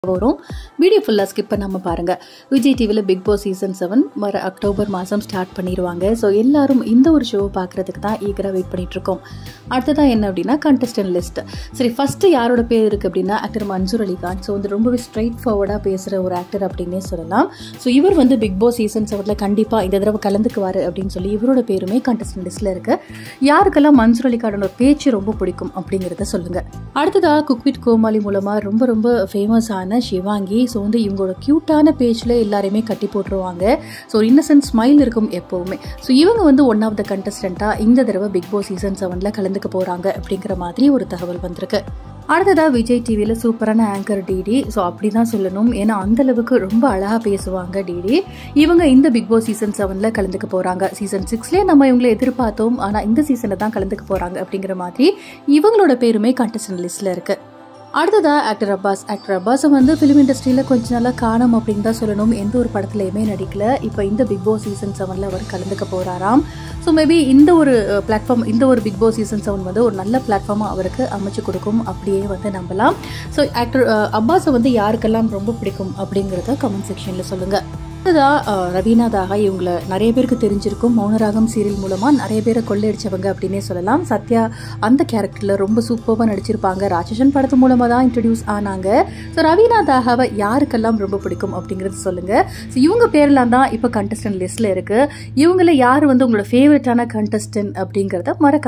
வரும் வீடியோ ஃபுல்லாக ஸ்கிப் பண்ணாமல் பாருங்கள் விஜய் டிவியில் பிக் பாஸ் சீசன் செவன் வர அக்டோபர் மாதம் ஸ்டார்ட் பண்ணிடுவாங்க ஸோ எல்லாரும் இந்த ஒரு ஷோவை பார்க்குறதுக்கு தான் ஈகராக வெயிட் பண்ணிட்டு இருக்கோம் அடுத்ததான் என்ன அப்படின்னா கண்டஸ்டன்ட் லிஸ்ட் சரி ஃபஸ்ட்டு யாரோட பேர் இருக்குது அப்படின்னா ஆக்டர் மன்சூர் அலிகான் ஸோ வந்து ரொம்பவே ஸ்ட்ரைட் ஃபார்வர்டாக பேசுகிற ஒரு ஆக்டர் அப்படின்னே சொல்லலாம் ஸோ இவர் வந்து பிக் பாஸ் சீசன் செவனில் கண்டிப்பாக இந்த தடவை கலந்துக்குவார் அப்படின்னு சொல்லி இவரோட பேருமே கண்டஸ்டன்ட் லிஸ்ட்டில் இருக்குது யாருக்கெல்லாம் மன்சூர் அலிகானோட பேச்சு ரொம்ப பிடிக்கும் அப்படிங்கிறத சொல்லுங்கள் அடுத்ததாக குக்வித் கோமாளி மூலமாக ரொம்ப ரொம்ப ஃபேமஸான சிவாங்கி ஸோ வந்து இவங்களோட க்யூட்டான பேஜில் எல்லாரையுமே கட்டி போட்டுருவாங்க ஸோ இன்னசென்ட் ஸ்மைல் இருக்கும் எப்போவுமே ஸோ இவங்க வந்து ஒன் ஆஃப் த கண்டஸ்டண்ட்டாக இந்த தடவை பிக் பாஸ் சீசன் செவனில் கலந்துக்க போகிறாங்க அப்படிங்கிற மாதிரி ஒரு தகவல் வந்திருக்கு அடுத்ததாக விஜய் டிவியில் சூப்பரான ஆங்கர் டிடி ஸோ அப்படி தான் சொல்லணும் ஏன்னா அந்தளவுக்கு ரொம்ப அழகாக பேசுவாங்க டிடி இவங்க இந்த பிக் பாஸ் சீசன் செவனில் கலந்துக்க போகிறாங்க சீசன் சிக்ஸ்லேயே நம்ம இவங்களை எதிர்பார்த்தோம் ஆனால் இந்த சீசனில் தான் கலந்துக்க போகிறாங்க அப்படிங்கிற மாதிரி இவங்களோட பேருமே கண்டஸ்டன்ட் லிஸ்ட்டில் இருக்குது அடுத்ததா ஆக்டர் அப்பாஸ் ஆக்டர் அப்பாஸை வந்து ஃபிலிம் இண்டஸ்ட்ரியில் கொஞ்ச நாளாக காணும் அப்படின்னு தான் சொல்லணும் எந்த ஒரு படத்துலையுமே நடிக்கல இப்போ இந்த பிக் பாஸ் சீசன் செவனில் அவர் கலந்துக்க போகிறாராம் ஸோ மேபி இந்த ஒரு பிளாட்ஃபார்ம் இந்த ஒரு பிக் பாஸ் சீசன் செவன் வந்து ஒரு நல்ல பிளாட்ஃபார்மாக அவருக்கு அமைச்சு கொடுக்கும் அப்படியே வந்து நம்பலாம் ஸோ ஆக்டர் அப்பாஸை வந்து யாருக்கெல்லாம் ரொம்ப பிடிக்கும் அப்படிங்கிறத கமெண்ட் செக்ஷனில் சொல்லுங்கள் அடுத்ததாக ரவீனா தாகா இவங்களை நிறைய பேருக்கு தெரிஞ்சிருக்கும் மௌனராகம் சீரியல் மூலமாக நிறைய பேரை கொள்ளையடிச்சவங்க அப்படின்னே சொல்லலாம் சத்யா அந்த கேரக்டரில் ரொம்ப சூப்பராக நடிச்சிருப்பாங்க ராட்சசன் படத்து மூலமாக தான் இன்ட்ரடியூஸ் ஆனாங்க ஸோ ரவீனா தாகாவை யாருக்கெல்லாம் ரொம்ப பிடிக்கும் அப்படிங்கிறது சொல்லுங்கள் ஸோ இவங்க பேர்லாம் தான் இப்போ கண்டஸ்டன்ட் லிஸ்ட்டில் இருக்குது இவங்கள யார் வந்து உங்களோட ஃபேவரட்டான கண்டஸ்டன்ட் அப்படிங்கிறத மறக்க